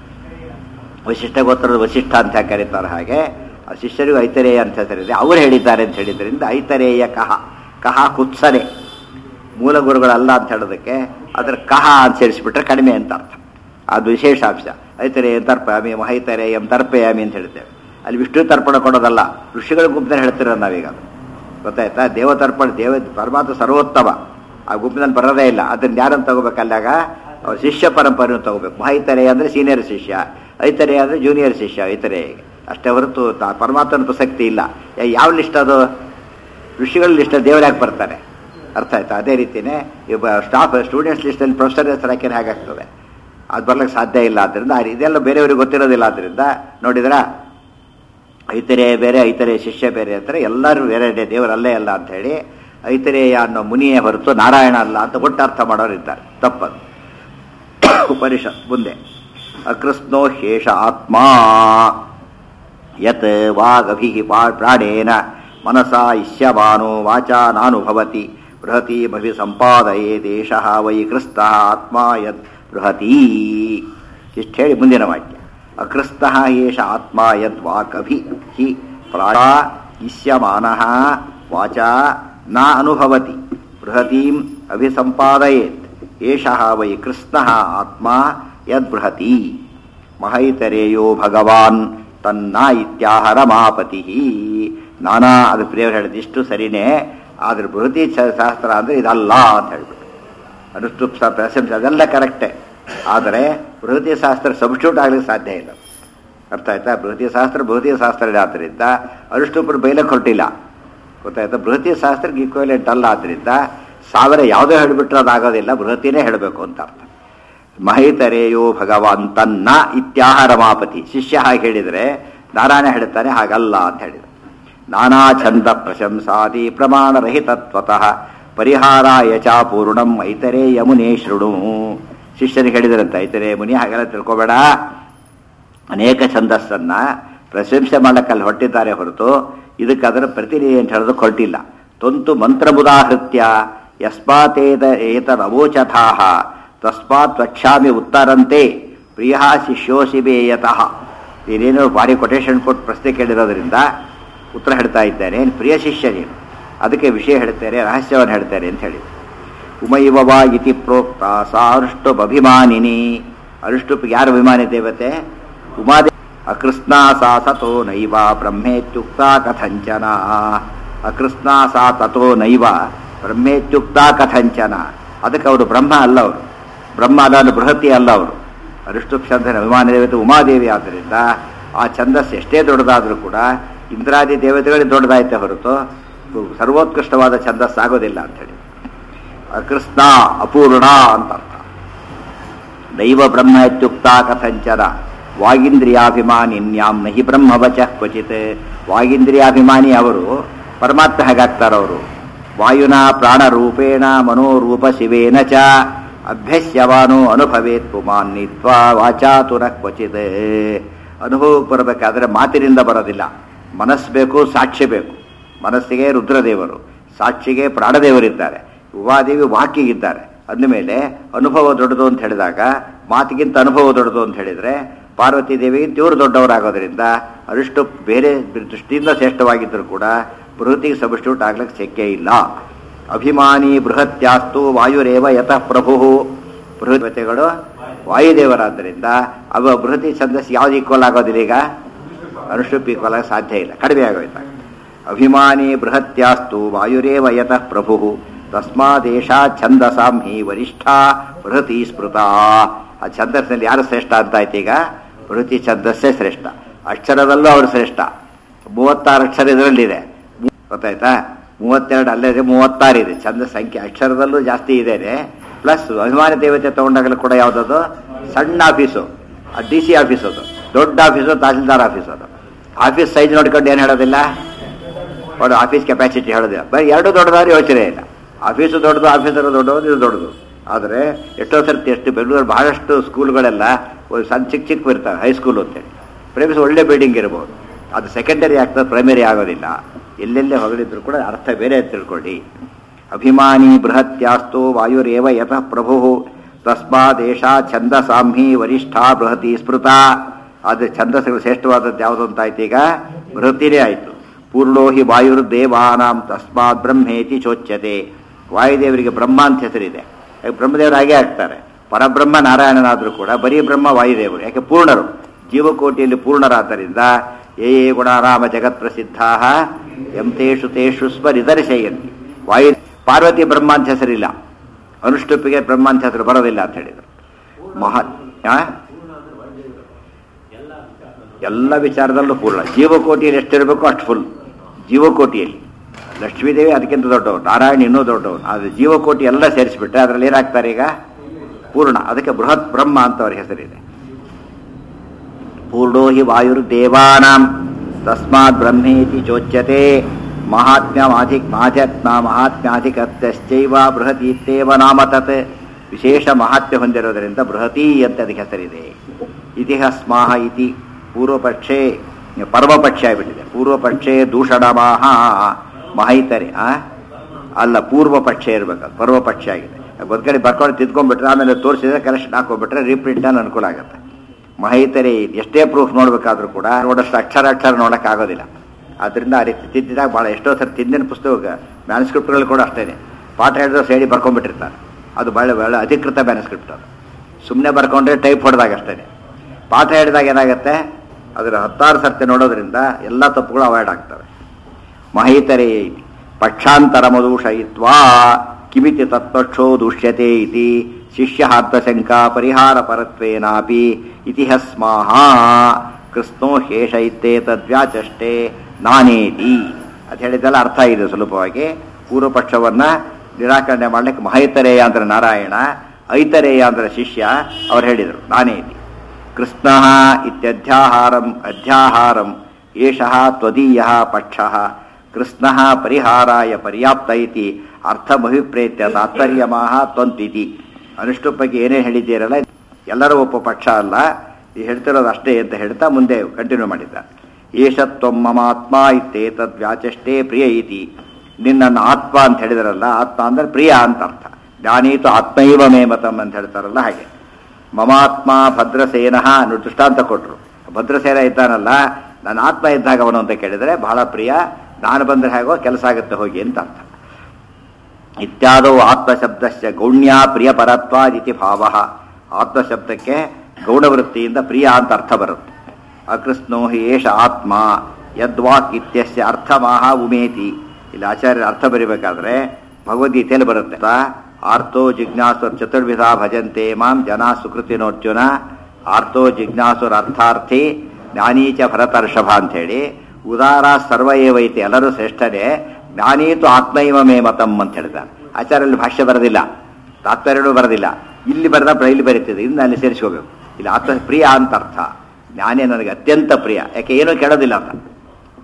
ವಶಿಷ್ಠ ಗೋತ್ರದ ವಶಿಷ್ಠ ಅಂತ ಕರೀತಾರೆ ಹಾಗೆ ಆ ಶಿಷ್ಯರಿಗೂ ಐತರೇಯ ಅಂತ ಹೆಸರಿದೆ ಅವ್ರು ಹೇಳಿದ್ದಾರೆ ಅಂತ ಹೇಳಿದ್ರಿಂದ ಐತರೇಯ ಕಹ ಕಹ ಕುತ್ಸನೆ ಮೂಲ ಗುರುಗಳಲ್ಲ ಅಂತ ಹೇಳೋದಕ್ಕೆ ಅದರ ಕಹ ಅಂತ ಸೇರಿಸ್ಬಿಟ್ರೆ ಕಡಿಮೆ ಅಂತ ಅರ್ಥ ಅದು ವಿಶೇಷ ಅಂಶ ಐತರೇಯ ತರ್ಪಯಾಮಿ ಮಹೈತರೇಯಂ ತರ್ಪಯಾಮಿ ಅಂತ ಹೇಳ್ತೇವೆ ಅಲ್ಲಿ ವಿಷ್ಣು ತರ್ಪಣ ಕೊಡೋದಲ್ಲ ಋಷಿಗಳ ಗುಂಪಿನಲ್ಲಿ ಹೇಳ್ತಿರೋದು ನಾವೀಗ ಅದು ಗೊತ್ತಾಯ್ತಾ ದೇವತರ್ಪಣ ದೇವ ಪರಮಾತ್ಮ ಸರ್ವೋತ್ತಮ ಆ ಗುಂಪಿನಲ್ಲಿ ಬರೋದೇ ಇಲ್ಲ ಅದನ್ನ ಯಾರನ್ನು ತಗೋಬೇಕು ಅಲ್ಲಾಗ ಅವ್ರ ಶಿಷ್ಯ ಪರಂಪರೆಯನ್ನು ತಗೋಬೇಕು ಮಹೈತರೆ ಅಂದರೆ ಸೀನಿಯರ್ ಶಿಷ್ಯ ಐತರೆ ಅಂದರೆ ಜೂನಿಯರ್ ಶಿಷ್ಯ ಐತರೆ ಅಷ್ಟೇ ಹೊರತು ತಾ- ಪರಮಾತ್ಮನ ಪ್ರಸಕ್ತಿ ಇಲ್ಲ ಯಾ- ಯಾವ ಲಿಸ್ಟ್ ಅದು ಋಷಿಗಳ ಲಿಸ್ಟ್ ದೇವ್ರು ಯಾಕೆ ಬರ್ತಾರೆ ಅರ್ಥ ಆಯ್ತಾ ಅದೇ ರೀತಿಯೇ ಇವ ಸ್ಟಾಫ್ ಸ್ಟೂಡೆಂಟ್ಸ್ ಲಿಸ್ಟಲ್ಲಿ ಪ್ರೊಫೆಸರ್ ಹೆಸರು ಹಾಕಿದ್ರೆ ಹೇಗಾಗ್ತದೆ ಅದು ಬರ್ಲಿಕ್ಕೆ ಸಾಧ್ಯ ಇಲ್ಲ ಆದ್ದರಿಂದ ಆ- ಇದೆಲ್ಲ ಬೇರೆಯವ್ರಿಗೆ ಗೊತ್ತಿರೋದಿಲ್ಲ ಆದ್ದರಿಂದ ನೋಡಿದ್ರಾ ಐತರೇಯ ಬೇರೆ ಐತರೇಯ ಶಿಷ್ಯ ಬೇರೆ ಅಂತಾರೆ ಎಲ್ಲರೂ ಬೇರೆ ದೇವರಲ್ಲೇ ಅಲ್ಲ ಅಂತ ಹೇಳಿ ಐತರೇಯ ಅನ್ನೋ ಮುನಿಯೇ ಹೊರತು ನಾರಾಯಣ ಅಲ್ಲ ಅಂತ ಒಟ್ಟು ಅರ್ಥ ಮಾಡೋರು ಇದ್ದಾರೆ ತಪ್ಪದು ಉಪನಿಷತ್ ಮುಂದೆ ಅಕೃಷ್ಣೋ ಶೇಷ ಆತ್ಮ ಯತ್ ವಾಗಭಿ ಪ್ರಾಣೇನ ಮನಸಾ ಇಷ್ಯಮಾನೋ ವಾಚಾ ನಾನುಭವತಿ ಬೃಹತಿ ಭವಿ ಸಂಪಾದಯೇ ದೇಶ ವೈ ಕೃಸ್ತ ಆತ್ಮ ಯತ್ ಬೃಹತಿ ಇಷ್ಟು ಹೇಳಿ ಮುಂದಿನ ವಾಕ್ಯ ಅಕೃಸ್ತ ಏಷ ಆತ್ಮ ಯದ್ ವಾಕಭಿ ಹಿ ಪ್ರಾಣ ಇಷ್ಯಮಾನ ವಾಚಾ ನ ಅನುಭವತಿ ಬೃಹತೀಂ ಅಭಿಸಂಪಾದಯೇತ್ ಏಷಃ ವೈ ಕೃಷ್ಣ ಆತ್ಮ ಯದ್ಬೃಹತಿ ಮಹೈತರೇಯೋ ಭಗವಾನ್ ತನ್ನ ಇತ್ಯಾಹ ರಮಾಪತಿ ನಾನಾ ಅದು ಪ್ರಿಯವರು ಹೇಳಿದ ಇಷ್ಟು ಸರಿನೇ ಆದ್ರೆ ಬೃಹತಿ ಶ- ಶಾಸ್ತ್ರ ಅಂದರೆ ಇದಲ್ಲ ಅಂತ ಹೇಳ್ಬಿಟ್ಟು ಅನುಷ್ಠುಪ್ ಪ್ರಶಂಸೆ ಅದೆಲ್ಲ ಕರೆಕ್ಟೇ ಆದರೆ ಬೃಹತಿ ಶಾಸ್ತ್ರ ಸಬ್ಸ್ಟ್ಯೂಟ್ ಆಗ್ಲಿಕ್ಕೆ ಸಾಧ್ಯ ಇಲ್ಲ ಅರ್ಥ ಆಯ್ತಾ ಬೃಹತಿ ಶಾಸ್ತ್ರ ಬೃಹತಿ ಶಾಸ್ತ್ರ ಆದ್ದರಿಂದ ಅನುಷ್ಠುಪರು ಬೈಲಕ್ಕೆ ಹೊರಟಿಲ್ಲ ಗೊತ್ತಾಯ್ತಾ ಬೃಹತಿ ಶಾಸ್ತ್ರಕ್ಕೆ ಈಕ್ವಲೆಂಟ್ ಅಲ್ಲ ಆದ್ದರಿಂದ ಸಾವಿರ ಯಾವುದೋ ಹೇಳಿಬಿಟ್ರೆ ಅದಾಗೋದಿಲ್ಲ ಬೃಹತಿನೇ ಹೇಳಬೇಕು ಅಂತ ಅರ್ಥ ಮಹಿತರೇಯೋ ಭಗವಾನ್ ತನ್ನ ಇತ್ಯಾಹ ರಮಾಪತಿ ಶಿಷ್ಯ ಹಾಗೆ ಹೇಳಿದರೆ ನಾರಾಯಣ ಹೇಳ್ತಾನೆ ಹಾಗಲ್ಲ ಅಂತ ಹೇಳಿದ ನಾನಾ ಛಂದ ಪ್ರಶಂಸಾದಿ ಪ್ರಮಾಣ ರಹಿತತ್ವತಃ ಪರಿಹಾರಾಯ ಚ ಪೂರ್ಣಂ ಐತರೇಯ ಮುನೇ ಶೃಣು ಶಿಷ್ಯನಿಗೆ ಹೇಳಿದ್ರಂತೆ ಐತರೇಯ ಮುನಿ ಹಾಗೆಲ್ಲ ತಿಳ್ಕೊಬೇಡ ಅನೇಕ ಛಂದಸ್ಸನ್ನ ಪ್ರಶಂಸೆ ಮಾಡಕ್ಕಲ್ಲಿ ಹೊರಟಿದ್ದಾರೆ ಹೊರತು ಇದಕ್ಕೆ ಅದರ ಪ್ರತಿನಿಧಿ ಅಂತ ಹೇಳೋದಕ್ಕೆ ಹೊರಟಿಲ್ಲ ತೊಂತು ಮಂತ್ರಬುದಾಹೃತ್ಯ ಯಸ್ಮಾತೇತ ಏತದವೋಚಥಾಹ ತಸ್ಮಾತ್ ವಕ್ಷ್ಯಾಮಿ ಉತ್ತರಂತೆ ಪ್ರಿಯ ಶಿಷ್ಯೋಸಿ ಬೇಯತಃ ನೀನೇನು ಭಾರಿ ಕೊಟೇಶನ್ ಕೊಟ್ಟು ಪ್ರಶ್ನೆ ಕೇಳಿರೋದ್ರಿಂದ ಉತ್ತರ ಹೇಳ್ತಾ ಇದ್ದೇನೆ ಪ್ರಿಯ ಶಿಷ್ಯ ನೀನು ಅದಕ್ಕೆ ವಿಷಯ ಹೇಳ್ತಾರೆ ರಹಸ್ಯವನ್ನು ಹೇಳ್ತಾರೆ ಅಂತ ಹೇಳಿ ಉಮೈವವ ಇತಿ ಪ್ರೋಕ್ತ ಸಾ ಅರುಷ್ಟುಭಿಮಾನಿನಿ ಅರುಷ್ಟುಪಿಗೆ ಯಾರು ಅಭಿಮಾನಿ ದೇವತೆ ಉಮಾದೇ ಅಕೃಷ್ಣ ಸಾ ಸತೋ ನೈವ ಬ್ರಹ್ಮೇತ್ಯುಕ್ತ ಕಥಂಚನ ಅಕೃಷ್ಣ ಸಾ ತಥೋ ನೈವ ಬ್ರಹ್ಮೇತ್ಯುಕ್ತ ಕಥಂಚನ ಅದಕ್ಕೆ ಅವರು ಬ್ರಹ್ಮ ಅಲ್ಲ ಅವರು ಬ್ರಹ್ಮ ಅಲ್ಲ ಅಂದ್ರೆ ಬೃಹತಿ ಅಲ್ಲ ಅವರು ಅರಿಷ್ಟು ಛಂದನ ಅಭಿಮಾನಿ ದೇವತೆ ಉಮಾದೇವಿ ಆದ್ದರಿಂದ ಆ ಛಂದಸ್ಸು ಎಷ್ಟೇ ದೊಡ್ಡದಾದರೂ ಕೂಡ ಇಂದ್ರಾದಿ ದೇವತೆಗಳಿಗೆ ದೊಡ್ಡದಾಯ್ತೆ ಹೊರತು ಸರ್ವೋತ್ಕೃಷ್ಟವಾದ ಛಂದಸ್ಸು ಆಗೋದಿಲ್ಲ ಅಂಥೇಳಿ ಅಕೃಷ್ಣ ಅಪೂರ್ಣ ಅಂತ ಅರ್ಥ ದೈವ ಬ್ರಹ್ಮ ಇತ್ಯುಕ್ತ ಕಥಂಚನ ವಾಗೀಂದ್ರಿಯಾಭಿಮಾನಿನ್ಯಾಂ ನಹಿ ಬ್ರಹ್ಮವಚ ಕ್ವಚಿತ್ ವಾಗೀಂದ್ರಿಯಾಭಿಮಾನಿ ಅವರು ಪರಮಾತ್ಮ ಹೇಗಾಗ್ತಾರವರು ವಾಯುನಾ ಪ್ರಾಣರೂಪೇಣ ಮನೋರೂಪ ಶಿವೇನ ಚ ಅಭ್ಯಸ್ಯವಾನು ಅನುಭವೇತ್ ಪುಮಾನ್ ನೀತ್ವಾ ವಾಚಾತುರ ಕ್ವಚಿತ್ ಅನುಭವಕ್ಕೆ ಬರಬೇಕಾದ್ರೆ ಮಾತಿನಿಂದ ಬರೋದಿಲ್ಲ ಮನಸ್ಸು ಬೇಕು ಸಾಕ್ಷಿ ಬೇಕು ಮನಸ್ಸಿಗೆ ರುದ್ರದೇವರು ಸಾಕ್ಷಿಗೆ ಪ್ರಾಣದೇವರಿದ್ದಾರೆ ಉಮಾದೇವಿ ವಾಕಿಗಿದ್ದಾರೆ ಅಂದಮೇಲೆ ಅನುಭವ ದೊಡ್ಡದು ಅಂತ ಹೇಳಿದಾಗ ಮಾತಿಗಿಂತ ಅನುಭವ ದೊಡ್ಡದು ಅಂತ ಹೇಳಿದರೆ ಪಾರ್ವತಿ ದೇವಿಗಿಂತ ಇವರು ದೊಡ್ಡವರಾಗೋದ್ರಿಂದ ಅರಿಷ್ಟು ಬೇರೆ ದೃಷ್ಟಿಯಿಂದ ಶ್ರೇಷ್ಠವಾಗಿದ್ದರೂ ಕೂಡ ಬೃಹತಿಗೆ ಸಬ್ಸ್ಟ್ಯೂಟ್ ಆಗ್ಲಿಕ್ಕೆ ಶಕ್ಯ ಇಲ್ಲ ಅಭಿಮಾನಿ ಬೃಹತ್ಯಾಸ್ತು ವಾಯುರೇವ ಯತಃ ಪ್ರಭು ಬೃಹತ್ವತೆಗಳು ವಾಯುದೇವರಾದ್ದರಿಂದ ಅವ ಬೃಹತಿ ಛಂದಸ್ ಯಾವ್ದು ಈಕ್ವಲ್ ಆಗೋದಿಲ್ಲ ಈಗ ಅನುಷ್ಠುಪ್ ಈಕ್ವಲ್ ಆಗಿ ಸಾಧ್ಯ ಇಲ್ಲ ಕಡಿಮೆ ಆಗೋಯ್ತಾಗ ಅಭಿಮಾನಿ ಬೃಹತ್ಯಾಸ್ತು ವಾಯುರೇವ ಯತಃ ಪ್ರಭು ತಸ್ಮಾದೇಶ ಛಂದಸಾಂ ಹಿ ವರಿಷ್ಠ ಬೃಹತಿ ಸ್ಮೃತ ಆ ಛಂದಸ್ನಲ್ಲಿ ಯಾರು ಶ್ರೇಷ್ಠ ಅಂತ ಆಯ್ತು ಈಗ ಬೃಹತಿ ಛಂದಸ್ಸೇ ಶ್ರೇಷ್ಠ ಅಕ್ಷರದಲ್ಲೂ ಅವರು ಶ್ರೇಷ್ಠ ಮೂವತ್ತಾರು ಅಕ್ಷರ ಇದರಲ್ಲಿದೆ ಗೊತ್ತಾಯ್ತಾ ಮೂವತ್ತೆರಡು ಅಲ್ಲೇ ಇದೆ ಮೂವತ್ತಾರು ಇದೆ ಚಂದ ಸಂಖ್ಯೆ ಅಕ್ಷರದಲ್ಲೂ ಜಾಸ್ತಿ ಇದೆ ಪ್ಲಸ್ ಅಭಿಮಾನಿ ದೇವತೆ ತಗೊಂಡಾಗಲೂ ಕೂಡ ಯಾವುದದು ಸಣ್ಣ ಆಫೀಸು ಡಿ ಸಿ ಆಫೀಸ್ ಅದು ದೊಡ್ಡ ಆಫೀಸು ತಹಸೀಲ್ದಾರ್ ಆಫೀಸ್ ಅದು ಆಫೀಸ್ ಸೈಜ್ ನೋಡ್ಕೊಂಡು ಏನು ಹೇಳೋದಿಲ್ಲ ಅವ್ರ ಆಫೀಸ್ ಕೆಪಾಸಿಟಿ ಹೇಳೋದಿಲ್ಲ ಬರೀ ಎರಡು ದೊಡ್ಡದಾದ್ರೆ ಯೋಚನೆ ಇಲ್ಲ ಆಫೀಸು ದೊಡ್ಡದು ಆಫೀಸರು ದೊಡ್ಡದು ಇದು ದೊಡ್ಡದು ಆದರೆ ಎಷ್ಟೋ ಸರ್ತಿ ಎಷ್ಟು ಬೆಂಗಳೂರು ಬಹಳಷ್ಟು ಸ್ಕೂಲ್ಗಳೆಲ್ಲ ಒಂದು ಸಣ್ಣ ಚಿಕ್ಕ ಚಿಕ್ಕ ಇರ್ತವೆ ಹೈಸ್ಕೂಲ್ ಅಂತೇಳಿ ಪ್ರೈಮರಿ ಒಳ್ಳೆ ಬಿಲ್ಡಿಂಗ್ ಇರ್ಬೋದು ಅದು ಸೆಕೆಂಡರಿ ಆಗ್ತದೆ ಪ್ರೈಮರಿ ಆಗೋದಿಲ್ಲ ಎಲ್ಲೆಲ್ಲೇ ಹೊಗಳಿದ್ರು ಕೂಡ ಅರ್ಥ ಬೇರೆ ತಿಳ್ಕೊಳ್ಳಿ ಅಭಿಮಾನಿ ಬೃಹತ್ಯಾಸ್ತು ವಾಯುರೇವ ಯತಃ ಪ್ರಭು ತಸ್ಮಾದೇಶ ಛಂದಸಾಂಹಿ ವರಿಷ್ಠ ಬೃಹತಿ ಸ್ಮೃತ ಆದರೆ ಛಂದಸ್ಸುಗಳು ಶ್ರೇಷ್ಠವಾದದ್ದು ಯಾವುದು ಅಂತ ಆಯ್ತು ಈಗ ಬೃಹತಿನೇ ಆಯಿತು ಪೂರ್ಣೋ ಹಿ ವಾಯುರ್ದೇವಾನಾಂ ತಸ್ಮಾತ್ ಬ್ರಹ್ಮೇತಿ ಚೋಚ್ಯತೆ ವಾಯುದೇವರಿಗೆ ಬ್ರಹ್ಮ ಅಂತ ಹೆಸರಿದೆ ಯಾಕೆ ಬ್ರಹ್ಮದೇವರು ಹಾಗೆ ಆಗ್ತಾರೆ ಪರಬ್ರಹ್ಮ ನಾರಾಯಣನಾದರೂ ಕೂಡ ಬರೀ ಬ್ರಹ್ಮ ವಾಯುದೇವರು ಯಾಕೆ ಪೂರ್ಣರು ಜೀವಕೋಟಿಯಲ್ಲಿ ಪೂರ್ಣರಾದ್ದರಿಂದ ಯೇ ಯೇ ಗುಣಾರಾಮ ಜಗತ್ ಪ್ರಸಿದ್ಧಾ ಎಂ ತೇಷು ತೇಷು ಸ್ಮರಿದರ್ಶಯಂತಿ ವಾಯು ಪಾರ್ವತಿ ಬ್ರಹ್ಮ ಅಂತ ಹೆಸರಿಲ್ಲ ಅನುಷ್ಠುಪಿಗೆ ಬ್ರಹ್ಮ ಅಂತ ಹೆಸರು ಬರೋದಿಲ್ಲ ಅಂತ ಹೇಳಿದರು ಮಹಾ ಆ? ಎಲ್ಲ ವಿಚಾರದಲ್ಲೂ ಪೂರ್ಣ ಜೀವಕೋಟಿಯಲ್ಲಿ ಎಷ್ಟಿರಬೇಕು ಅಷ್ಟು ಫುಲ್ ಜೀವಕೋಟಿಯಲ್ಲಿ ಲಕ್ಷ್ಮೀದೇವಿ ಅದಕ್ಕಿಂತ ದೊಡ್ಡವರು ನಾರಾಯಣ ಇನ್ನೂ ದೊಡ್ಡವರು ಆದರೆ ಜೀವಕೋಟಿ ಎಲ್ಲ ಸೇರಿಸಿಬಿಟ್ರೆ ಅದರಲ್ಲಿ ಏನಾಗ್ತಾರೆ ಈಗ ಪೂರ್ಣ ಅದಕ್ಕೆ ಬೃಹತ್ ಬ್ರಹ್ಮ ಅಂತ ಅವ್ರ ಹೆಸರಿದೆ ಪೂರ್ಣೋ ಹಿ ವಾಯುರ್ದೇವಾನಾಂ ತಸ್ಮಾತ್ ಬ್ರಹ್ಮೇತಿ ಚೋಚ್ಯತೆ ಮಹಾತ್ಮ್ಯಮಾಧಿಕ್ ಮಾಧ್ಯಾತ್ಮ ಮಹಾತ್ಮ್ಯಾಧಿಕತ್ಯಶ್ಚೈವ ಬೃಹತೀತ್ಯೇವ ನಾಮ ತತ್ ವಿಶೇಷ ಮಹಾತ್ಮ್ಯ ಹೊಂದಿರೋದರಿಂದ ಬೃಹತಿ ಅಂತ ಅದಕ್ಕೆ ಹೆಸರಿದೆ ಇತಿಹಸ್ಮಾಹ ಇತಿ ಪೂರ್ವಪಕ್ಷೇ ಪರ್ವಪಕ್ಷ ಆಗಿಬಿಟ್ಟಿದೆ ಪೂರ್ವಪಕ್ಷೇ ದೂಷಣಮಾಹ ಮಹೈತರೆ ಆ ಅಲ್ಲ ಪೂರ್ವ ಪಕ್ಷ ಇರಬೇಕು ಪರ್ವಪಕ್ಷ ಆಗಿದೆ ಒಂದು ಕಡೆ ಬರ್ಕೊಂಡು ತಿದ್ಕೊಂಡ್ಬಿಟ್ರೆ ಆಮೇಲೆ ತೋರಿಸಿದ್ರೆ ಕರೆಕ್ಷನ್ ಹಾಕೊಂಡ್ಬಿಟ್ರೆ ರೀಪ್ರಿಂಟ್ ಅನುಕೂಲ ಆಗುತ್ತೆ ಮಹೈತರೆ ಎಷ್ಟೇ ಪ್ರೂಫ್ ನೋಡ್ಬೇಕಾದ್ರೂ ಕೂಡ ನೋಡಷ್ಟು ಅಕ್ಷರ ಅಕ್ಷರ ನೋಡೋಕ್ಕಾಗೋದಿಲ್ಲ ಅದರಿಂದ ಆ ರೀತಿ ತಿದ್ದಿದಾಗ ಭಾಳ ಎಷ್ಟೋ ಸರಿ ತಿಂದಿನ ಪುಸ್ತಕ ಮ್ಯಾನ್ಸ್ಕ್ರಿಪ್ಟ್ಗಳು ಕೂಡ ಅಷ್ಟೇ ಪಾಠ ಹೇಳಿದ್ರೆ ಸೇಡಿ ಬರ್ಕೊಂಡ್ಬಿಟ್ಟಿರ್ತಾರೆ ಅದು ಭಾಳ ಒಳ್ಳೆ ಅಧಿಕೃತ ಮ್ಯಾನ್ಸ್ಕ್ರಿಪ್ಟ್ ಅದು ಸುಮ್ಮನೆ ಬರ್ಕೊಂಡ್ರೆ ಟೈಪ್ ಹೊಡೆದಾಗ ಅಷ್ಟೇ ಪಾಠ ಹೇಳಿದಾಗ ಏನಾಗುತ್ತೆ ಅದರ ಹತ್ತಾರು ಸರ್ತಿ ನೋಡೋದ್ರಿಂದ ಎಲ್ಲ ತಪ್ಪುಗಳು ಅವಾಯ್ಡ್ ಆಗ್ತವೆ ಮಹೈತರೇ ಪಕ್ಷಾಂತರ ಮಧೂಷಯಿತ್ವಾ ಕಿಮಿತಿ ತತ್ಪಕ್ಷೋ ದೂಷ್ಯತೆ ಇತಿ ಶಿಷ್ಯಾರ್ಥಶಂಕಾ ಪರಿಹಾರ ಪರತ್ವೇನಾಪಿ ಇತಿಹಸ್ಮಾಹ ಕೃಷ್ಣೋ ಶೇಷ ಇತ್ತೇತದ್ವ್ಯಾಚಷ್ಟೇ ನಾನೇತಿ ಅದು ಹೇಳಿದ್ದೆಲ್ಲ ಅರ್ಥ ಇದೆ ಸುಲಭವಾಗಿ ಪೂರ್ವಪಕ್ಷವನ್ನ ನಿರಾಕರಣೆ ಮಾಡ್ಲಿಕ್ಕೆ ಮಹೈತರೇಯ ಅಂದ್ರೆ ನಾರಾಯಣ ಐತರೇಯ ಅಂದ್ರೆ ಶಿಷ್ಯ ಅವ್ರು ಹೇಳಿದರು ನಾನೇತಿ ಕೃಷ್ಣ ಇತ್ಯಧ್ಯಾಹಾರಂ ಅಧ್ಯಾಹಾರಂ ಏಷಃ ತ್ವದೀಯ ಪಕ್ಷ ಕೃಷ್ಣ ಪರಿಹಾರಾಯ ಪರ್ಯಾಪ್ತ ಇತಿ ಅರ್ಥಮಭಿಪ್ರೇತ್ಯ ತಾತ್ಪರ್ಯಮಾಹ ತ್ವಂತಿತಿ ಅನುಷ್ಟು ಬಗ್ಗೆ ಏನೇ ಹೇಳಿದ್ದೀರಲ್ಲ ಎಲ್ಲರೂ ಒಬ್ಬ ಪಕ್ಷ ಅಲ್ಲ ಈ ಹೇಳ್ತಿರೋದು ಅಷ್ಟೇ ಅಂತ ಹೇಳ್ತಾ ಮುಂದೆ ಕಂಟಿನ್ಯೂ ಮಾಡಿದ್ದಾರೆ ಏಷತ್ವಂ ಮಮಾತ್ಮ ಇತ್ತೇತದ್ ವ್ಯಾಚಷ್ಟೇ ಪ್ರಿಯ ಇತಿ ನಿನ್ನನ್ನು ಆತ್ಮ ಅಂತ ಹೇಳಿದಾರಲ್ಲ ಆತ್ಮ ಅಂದ್ರೆ ಪ್ರಿಯ ಅಂತ ಅರ್ಥ ಜ್ಞಾನೀತು ಆತ್ಮೈವ ಮೇ ಮತಂ ಅಂತ ಹೇಳ್ತಾರಲ್ಲ ಹಾಗೆ ಮಮಾತ್ಮ ಭದ್ರಸೇನ ಅನ್ನೋ ದೃಷ್ಟಾಂತ ಕೊಟ್ಟರು ಭದ್ರಸೇನ ಇದ್ದಾನಲ್ಲ ನನ್ನ ಆತ್ಮ ಇದ್ದಾಗ ಅವನು ಅಂತ ಕೇಳಿದರೆ ಬಹಳ ಪ್ರಿಯ ನಾನು ಬಂದರೆ ಹೇಗೋ ಕೆಲಸ ಆಗುತ್ತೆ ಹೋಗಿ ಅಂತ ಅರ್ಥ ಇತ್ಯಾದೋ ಆತ್ಮಶಬ್ದಸ್ಯ ಗೌಣ್ಯ ಪ್ರಿಯ ಪರತ್ವಾದಿತಿ ಭಾವ ಆತ್ಮಶಬ್ದಕ್ಕೆ ಗೌಣವೃತ್ತಿಯಿಂದ ಪ್ರಿಯ ಅಂತ ಅರ್ಥ ಬರುತ್ತೆ ಅಕೃಷ್ಣೋ ಹಿ ಏಷ ಆತ್ಮ ಯದ್ವಾಕ್ ಇತ್ಯಸ್ಯ ಅರ್ಥಮಾಹ ಉಮೇತಿ ಇಲ್ಲಿ ಆಚಾರ್ಯರ ಅರ್ಥ ಬರಿಬೇಕಾದ್ರೆ ಭಗವದ್ಗೀತೆಯಲ್ಲಿ ಬರುತ್ತೆ ಆರ್ತೋ ಜಿಜ್ಞಾಸುರ್ ಚತುರ್ವಿಧ ಭಜಂತೆ ಮಾಂ ಜನ ಸುಕೃತಿನೋರ್ಜುನ ಆರ್ತೋ ಜಿಜ್ಞಾಸುರ ಅರ್ಥಾರ್ಥಿ ಜ್ಞಾನೀಚ ಭರತರ್ಷಭ ಅಂಥೇಳಿ ಉದಾರ ಸರ್ವ ಏವೈತಿ ಎಲ್ಲರೂ ಶ್ರೇಷ್ಠರೇ ಜ್ಞಾನೀತು ಆತ್ಮೈವ ಮೇ ಮತಂ ಅಂತ ಹೇಳಿದ್ದಾರೆ ಆಚಾರ್ಯಲ್ಲಿ ಭಾಷ್ಯ ಬರೋದಿಲ್ಲ ತಾತ್ಪರ್ಯಗಳು ಬರೋದಿಲ್ಲ ಇಲ್ಲಿ ಬರೆದ ಇಲ್ಲಿ ಬರೀತಿದೆ ಇನ್ನು ಅಲ್ಲಿ ಸೇರಿಸ್ಕೋಬೇಕು ಇಲ್ಲಿ ಆತ್ಮ ಪ್ರಿಯ ಅಂತ ಅರ್ಥ ಜ್ಞಾನಿ ನನಗೆ ಅತ್ಯಂತ ಪ್ರಿಯ ಯಾಕೆ ಏನೂ ಕೇಳೋದಿಲ್ಲ ಅಂತ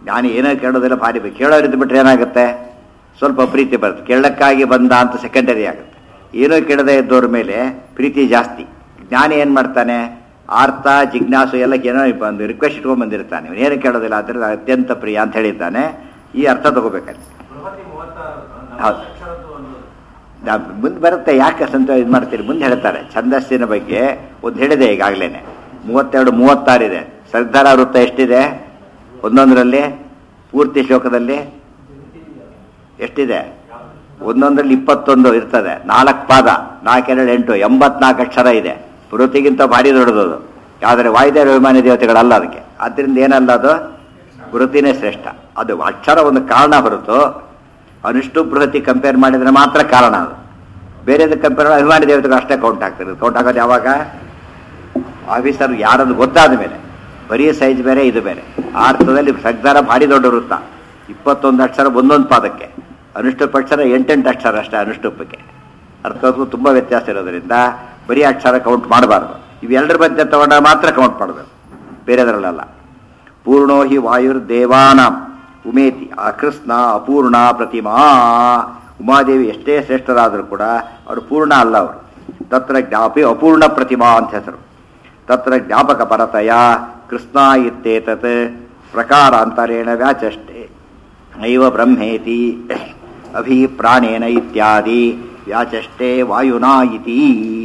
ಜ್ಞಾನಿ ಏನೋ ಕೇಳೋದಿಲ್ಲ ಭಾರಿ ಬೇಕು ಕೇಳೋರಿದ್ದು ಬಿಟ್ರೆ ಏನಾಗುತ್ತೆ ಸ್ವಲ್ಪ ಪ್ರೀತಿ ಬರುತ್ತೆ ಕೇಳಕ್ಕಾಗಿ ಬಂದ ಅಂತ ಸೆಕೆಂಡರಿ ಆಗುತ್ತೆ ಏನೋ ಕೇಳದೇ ಇದ್ದವ್ರ ಮೇಲೆ ಪ್ರೀತಿ ಜಾಸ್ತಿ ಜ್ಞಾನಿ ಏನು ಮಾಡ್ತಾನೆ ಆರ್ತ ಜಿಜ್ಞಾಸು ಎಲ್ಲ ಏನೋ ಒಂದು ರಿಕ್ವೆಸ್ಟ್ ಇಟ್ಕೊಂಡ್ ಬಂದಿರ್ತಾನೆ ಇವನು ಏನು ಕೇಳೋದಿಲ್ಲ ಅದ್ರಿಂದ ಅತ್ಯಂತ ಪ್ರಿಯ ಅಂತ ಹೇಳಿದ್ದಾನೆ ಈ ಅರ್ಥ ತಗೋಬೇಕಲ್ಲಿ ಬೃಹತಿ ಮೂವತ್ತಾರು ಹೌದು. ಅಕ್ಷರದ್ದು ಒಂದು ಮುಂದೆ ಬರುತ್ತೆ ಯಾಕೆ ಸಂತ ಇದು ಮಾಡ್ತೀರಿ ಮುಂದೆ ಹೇಳ್ತಾರೆ ಛಂದಸ್ಸಿನ ಬಗ್ಗೆ ಒಂದು ಹೇಳಿದೆ ಈಗಾಗಲೇ ಮೂವತ್ತೆರಡು ಮೂವತ್ತಾರಿದೆ ಸರ್ದಾರ ವೃತ್ತ ಎಷ್ಟಿದೆ ಒಂದೊಂದರಲ್ಲಿ ಪೂರ್ತಿ ಶ್ಲೋಕದಲ್ಲಿ ಎಷ್ಟಿದೆ ಒಂದೊಂದರಲ್ಲಿ ಇಪ್ಪತ್ತೊಂದು ಇರ್ತದೆ ನಾಲ್ಕು ಪಾದ ನಾಲ್ಕೆರಡು ಎಂಟು ಎಂಬತ್ನಾಲ್ಕು ಅಕ್ಷರ ಇದೆ ಬೃಹತಿಗಿಂತ ಭಾರಿ ದೊಡ್ಡದು ಆದರೆ ವಾಯುದೇವ ಅಭಿಮಾನಿ ದೇವತೆಗಳಲ್ಲ ಅದಕ್ಕೆ ಆದ್ದರಿಂದ ಏನಲ್ಲ ಅದು ಬೃಹತಿನೇ ಶ್ರೇಷ್ಠ ಅದು ಅಕ್ಷರ ಒಂದು ಕಾರಣ ಹೊರತು ಅನಿಷ್ಟು ಬೃಹತಿ ಕಂಪೇರ್ ಮಾಡಿದ್ರೆ ಮಾತ್ರ ಕಾರಣ ಅದು ಬೇರೆದು ಕಂಪೇರ್ ಅಭಿಮಾನಿ ದೇವತೆಗಳು ಅಷ್ಟೇ ಕೌಂಟ್ ಆಗ್ತದೆ ಕೌಂಟ್ ಆಗೋದು ಯಾವಾಗ ಆಫೀಸರ್ ಯಾರದು ಗೊತ್ತಾದ ಮೇಲೆ ಬರೀ ಸೈಜ್ ಬೇರೆ ಇದು ಬೇರೆ ಆ ಅರ್ಥದಲ್ಲಿ ಸಗ್ದಾರ ಭಾರಿ ದೊಡ್ಡ ವೃತ್ತ ಇಪ್ಪತ್ತೊಂದು ಅಕ್ಷರ ಒಂದೊಂದು ಪಾದಕ್ಕೆ ಅನುಷ್ಠುಪ್ ಅಕ್ಷರ ಎಂಟೆಂಟು ಅಕ್ಷರ ಅಷ್ಟೇ ಅನುಷ್ಠುಪ್ಪಕ್ಕೆ ಅರ್ಥಕ್ಕೂ ತುಂಬ ವ್ಯತ್ಯಾಸ ಇರೋದ್ರಿಂದ ಬರೀ ಅಕ್ಷರ ಕೌಂಟ್ ಮಾಡಬಾರ್ದು ಇವೆರಡರ ಮಧ್ಯೆ ತಗೊಂಡ ಮಾತ್ರ ಕೌಂಟ್ ಮಾಡಬೇಕು ಬೇರೆದರಲ್ಲ ಪೂರ್ಣೋ ಹಿ ವಾಯುರ್ದೇವಾನಾಂ ಉಮೇತಿ ಅಕೃಷ್ಣ ಅಪೂರ್ಣ ಪ್ರತಿಮಾ ಉಮಾದೇವಿ ಎಷ್ಟೇ ಶ್ರೇಷ್ಠರಾದರೂ ಕೂಡ ಅವರು ಪೂರ್ಣ ಅಲ್ಲ ಅವರು ತತ್ರ ಜ್ಞಾಪಿ ಅಪೂರ್ಣ ಪ್ರತಿಮಾ ಅಂತ ಹೆಸರು ತತ್ರ ಜ್ಞಾಪಕ ಪರತಯ ಕೃಷ್ಣ ಇತ್ತೇತತ್ ಪ್ರಕಾರಾಂತರೇಣ ವ್ಯಾಚಷ್ಟೆ ನೈವ ಬ್ರಹ್ಮೇತಿ ಅಭಿ ಪ್ರಾಣೇನ ಇತ್ಯಾದಿ ವ್ಯಾಚಷ್ಟೆ ವಾಯುನಾ ಇತಿ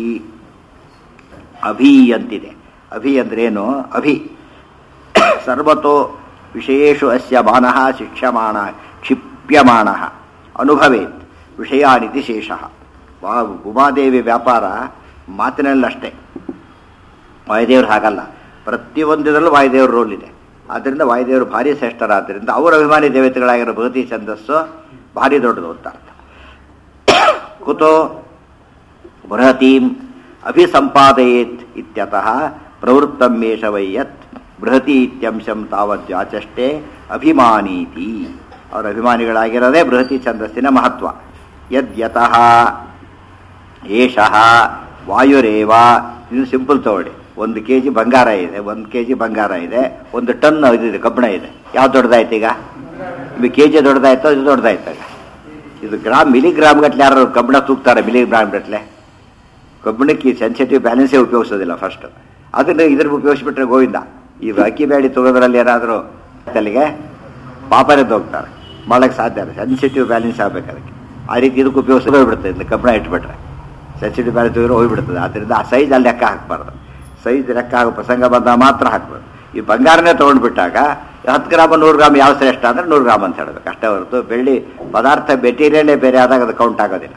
ಅಭಿ ಅಂತಿದೆ ಅಭಿ ಅಂದ್ರೇನು ಅಭಿ ಸರ್ವತೋ ವಿಷಯೇಷು ಅಸ್ಯ ಮಾನಃ ಶಿಕ್ಷಮಾಣ ಕ್ಷಿಪ್ಯಮಾಣ ಅನುಭವೇತ್ ವಿಷಯಾನಿತಿ ಶೇಷಃ ವಾ- ಉಮಾದೇವಿ ವ್ಯಾಪಾರ ಮಾತಿನಲ್ಲಷ್ಟೇ ವಾಯುದೇವರು ಹಾಗಲ್ಲ ಪ್ರತಿಯೊಂದರಲ್ಲೂ ವಾಯುದೇವ್ರ ರೋಲ್ ಇದೆ ಆದ್ದರಿಂದ ವಾಯುದೇವರು ಭಾರಿ ಶ್ರೇಷ್ಠರಾದ್ದರಿಂದ ಅವರ ಅಭಿಮಾನಿ ದೇವತೆಗಳಾಗಿರೋ ಭಗವತಿ ಛಂದಸ್ಸು ಭಾರಿ ದೊಡ್ಡದು ಅಂತ ಅರ್ಥ ಕುತೋ ಬೃಹತೀಂ ಅಭಿಸಂಪಾದಯೇತ್ ಇತ್ಯತಃ ಪ್ರವೃತ್ತಂ ಮೇಷ ವೈಯತ್ ಬೃಹತಿ ಇತ್ಯಂಶಂ ತಾವದ್ವಾಚಷ್ಟೇ ಅಭಿಮಾನೀತಿ ಅವರ ಅಭಿಮಾನಿಗಳಾಗಿರೋದೇ ಬೃಹತಿ ಛಂದಸ್ಸಿನ ಮಹತ್ವ ಯದ್ಯತಃ ಏಷಃ ವಾಯುರೇವ ಇದು ಸಿಂಪಲ್ ತಗೊಳ್ಳಿ ಒಂದು ಕೆ ಜಿ ಬಂಗಾರ ಇದೆ ಒಂದು ಕೆ ಜಿ ಬಂಗಾರ ಇದೆ ಒಂದು ಟನ್ ಇದಿದೆ ಕಬ್ಬಣ ಇದೆ ಯಾವ್ದು ದೊಡ್ಡದಾಯ್ತು ಈಗ ನಿಮಗೆ ಕೆ ಜಿ ದೊಡ್ಡದಾಯ್ತೋ ಇದು ದೊಡ್ಡದಾಯ್ತು ಈಗ ಇದು ಗ್ರಾಮ್ ಮಿಲಿಗ್ರಾಮ್ ಗಟ್ಲೆ ಯಾರು ಕಬ್ಬಣ ತೂಗ್ತಾರೆ ಮಿಲಿಗ್ರಾಮ್ ಗಟ್ಲೆ ಕಬ್ಬಿಣಕ್ಕೆ ಸೆನ್ಸಿಟಿವ್ ಬ್ಯಾಲೆನ್ಸೇ ಉಪಯೋಗಿಸೋದಿಲ್ಲ ಫಸ್ಟ್ ಅದನ್ನು ಇದ್ರ ಉಪಯೋಗಿಸ್ಬಿಟ್ರೆ ಗೋವಿಂದ ಈ ಅಕ್ಕಿ ಬೇಡಿ ತಗೋದ್ರಲ್ಲಿ ಏನಾದರೂ ತಲೆಗೆ ಪಾಪನೇ ಹೋಗ್ತಾರೆ ಮಾಡಕ್ಕೆ ಸಾಧ್ಯ ಇಲ್ಲ ಸೆನ್ಸಿಟಿವ್ ಬ್ಯಾಲೆನ್ಸ್ ಆಗ್ಬೇಕು ಅದಕ್ಕೆ ಆ ರೀತಿ ಇದಕ್ಕೆ ಉಪಯೋಗಿಸೋದು ಹೋಗ್ಬಿಡ್ತದೆ ಇದು ಕಬ್ಬಣ ಇಟ್ಬಿಟ್ರೆ ಸೆನ್ಸಿಟಿವ್ ಬ್ಯಾಲೆನ್ಸ್ ತೆಗೆದ್ರೆ ಹೋಗ್ಬಿಡ್ತದೆ ಆದ್ದರಿಂದ ಆ ಸೈಜ್ ಅಲ್ಲಿ ಲೆಕ್ಕ ಹಾಕ್ಬಾರ್ದು ಸೈಜ್ ಲೆಕ್ಕ ಆಗೋ ಪ್ರಸಂಗ ಬಂದಾಗ ಮಾತ್ರ ಹಾಕ್ಬೇಕು ಈ ಬಂಗಾರನೇ ತೊಗೊಂಡ್ಬಿಟ್ಟಾಗ ಹತ್ತು ಗ್ರಾಮ್ ನೂರು ಗ್ರಾಮ್ ಯಾವ ಶ್ರೇಷ್ಠ ಅಂದ್ರೆ ನೂರು ಗ್ರಾಮ್ ಅಂತ ಹೇಳ್ಬೇಕು ಅಷ್ಟೇ ಹೊರತು ಬೆಳ್ಳಿ ಪದಾರ್ಥ ಮೆಟೀರಿಯಲೇ ಬೇರೆ ಆದಾಗ ಅದು ಕೌಂಟ್ ಆಗೋದಿಲ್ಲ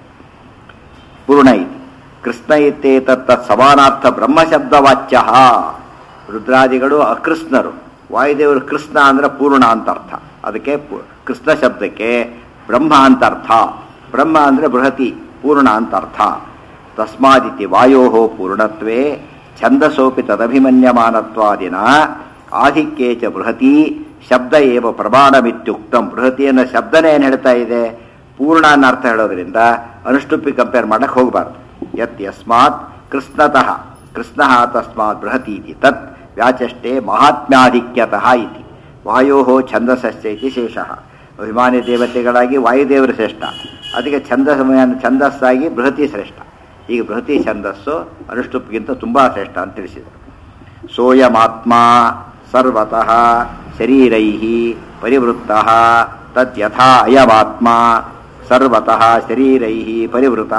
ಪೂರ್ಣ ಇತಿ ಕೃಷ್ಣ ಇತ್ತೇ ತತ್ತ ಸಮಾನಾರ್ಥ ಬ್ರಹ್ಮಶಬ್ದ ವಾಚ್ಯ ರುದ್ರಾದಿಗಳು ಅಕೃಷ್ಣರು ವಾಯುದೇವರು ಕೃಷ್ಣ ಅಂದ್ರೆ ಪೂರ್ಣ ಅಂತ ಅರ್ಥ ಅದಕ್ಕೆ ಪು- ಕೃಷ್ಣ ಶಬ್ದಕ್ಕೆ ಬ್ರಹ್ಮ ಅಂತ ಅರ್ಥ ಬ್ರಹ್ಮ ಅಂದ್ರೆ ಬೃಹತಿ ಪೂರ್ಣ ಅಂತ ಅರ್ಥ ತಸ್ಮಾದಿತಿ ವಾಯೋ ಪೂರ್ಣತ್ವೇ ಛಂದಸೋಪಿ ತದಭಿಮನ್ಯಮಾನತ್ವಾದಿನ ಆಧಿಕ್ಯೇ ಚ ಬೃಹತಿ ಶಬ್ದ ಏವ ಪ್ರಮಾಣಮಿತ್ಯುಕ್ತಂ ಬೃಹತಿ ಅನ್ನೋ ಶಬ್ದನೇ ಏನು ಹೇಳ್ತಾ ಇದೆ ಪೂರ್ಣ ಅನ್ನೋ ಅರ್ಥ ಹೇಳೋದ್ರಿಂದ ಅನುಷ್ಠುಪ್ಪಿ ಕಂಪೇರ್ ಮಾಡಕ್ಕೆ ಹೋಗಬಾರ್ದು ಯತ್ ಯಸ್ಮಾತ್ ಕೃಷ್ಣತಃ ಕೃಷ್ಣ ತಸ್ಮಾತ್ ಬೃಹತಿ ಇತಿ ತತ್ ವ್ಯಾಚಷ್ಟೇ ಮಹಾತ್ಮ್ಯಾಧಿಕ್ಯತಃ ಇತಿ ವಾಯೋ ಛಂದಸಸ್ಯ ಇತಿ ಶೇಷಃ ಅಭಿಮಾನಿ ದೇವತೆಗಳಾಗಿ ವಾಯುದೇವರು ಶ್ರೇಷ್ಠ ಅದಕ್ಕೆ ಛಂದಸ್ ಛಂದಸ್ಸಾಗಿ ಬೃಹತಿ ಶ್ರೇಷ್ಠ ಈಗ ಬೃಹತಿ ಛಂದಸ್ಸು ಅನುಷ್ಠುಪ್ಗಿಂತ ತುಂಬಾ ಶ್ರೇಷ್ಠ ಅಂತ ತಿಳಿಸಿದರು ಸೋಯಮಾತ್ಮ ಸರ್ವತಃ ಶರೀರೈ ಪರಿವೃತ್ತ ತದ್ಯಥಾ ಅಯಮಾತ್ಮ ಸರ್ವತಃ ಶರೀರೈ ಪರಿವೃತ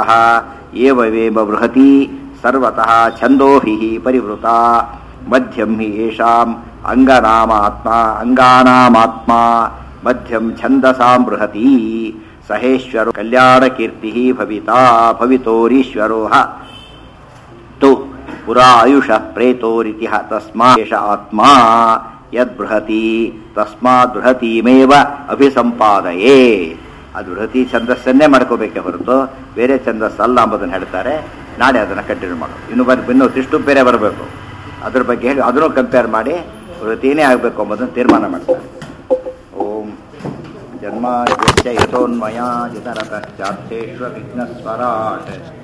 ಏವವೇವ ಬೃಹತಿ ಸರ್ವತಃ ಛಂದೋಭಿ ಪರಿವೃತ ಮಧ್ಯಂ ಹಿ ಯೇಷಾಂ ಅಂಗನಾಮಾತ್ಮ ಅಂಗಾನಾಮಾತ್ಮ ಮಧ್ಯಂ ಛಂದಸಾಂ ಬೃಹತಿ ಸಹೇಶ್ವರೋ ಕಲ್ಯಾಣಕೀರ್ತಿ ಭವಿತಾ ಭವಿತೋರೀಶ್ವರೋ ಹ ತು ಪುರಾ ಆಯುಷ ಪ್ರೇತೋರಿತಿ ತಸ್ಮಾತ್ ಆತ್ಮ ಯದ್ಬೃಹತಿ ತಸ್ಮಾತ್ ಬೃಹತೀಮೇವ ಅಭಿಸಂಪಾದಯೇ ಅದು ಬೃಹತಿ ಛಂದಸ್ಸನ್ನೇ ಮಾಡ್ಕೋಬೇಕೆ ಹೊರತು ಬೇರೆ ಛಂದಸ್ ಅಲ್ಲ ಎಂಬುದನ್ನು ಹೇಳ್ತಾರೆ ನಾಳೆ ಅದನ್ನು ಕಂಟಿನ್ಯೂ ಮಾಡೋದು ಇನ್ನು ಬರ್ ಇನ್ನು ಇಷ್ಟು ಬೇರೆ ಬರಬೇಕು ಅದ್ರ ಬಗ್ಗೆ ಹೇಳಿ ಅದನ್ನು ಕಂಪೇರ್ ಮಾಡಿ ಬೃಹತಿನೇ ಆಗಬೇಕು ಎಂಬುದನ್ನು ತೀರ್ಮಾನ ಮಾಡ್ತಾರೆ ಓಂ ಜನ್ಮಾದ್ಯಸ್ಯ ಯಥೋನ್ಮಯಾ ಜಿತರತಶ್ಚಾರ್ಥೇಶ್ವ ವಿಘ್ನಸ್ವರಾಟ್